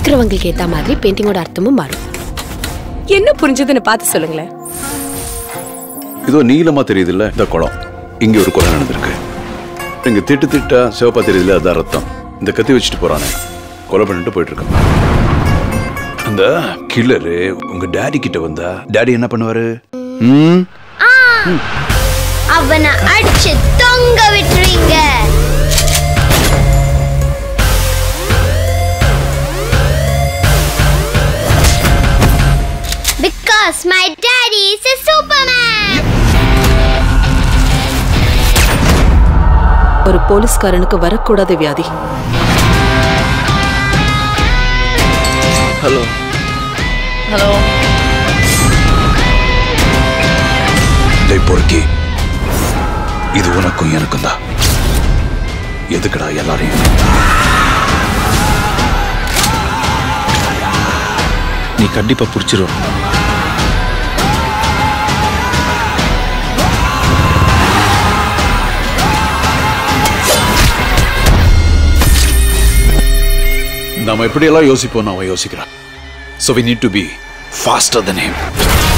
பாக்குறவங்களுக்கு ஏத்த மாதிரி பெயிண்டிங்கோட அர்த்தமும் மாறும் என்ன புரிஞ்சதுன்னு பார்த்து சொல்லுங்களேன் இதோ நீளமா தெரியுதுல்ல இந்த குளம் இங்க ஒரு கொலை நடந்திருக்கு இங்க திட்டு திட்டா சிவப்பா தெரியுதுல அதான் ரத்தம் இந்த கத்தி வச்சுட்டு போறானே கொலை பண்ணிட்டு போயிட்டு இருக்கான் அந்த கில்லரு உங்க டாடி கிட்ட வந்தா டாடி என்ன பண்ணுவாரு ம் அவனை அடிச்சு தொங்க விட்டுறீங்க Because my daddy is a superman. ஒரு போலீஸ்காரனுக்கு வரக்கூடாத வியாதி ஹலோ ஹலோ டேய் பொறுக்கி இது உனக்கும் எனக்கும் தான் எதுக்குடா எல்லாரையும் நீ கண்டிப்பா புடிச்சிரும் நாம எப்படியெல்லாம் யோசிப்போம் அவன் யோசிக்கிறான் so we need to be faster than him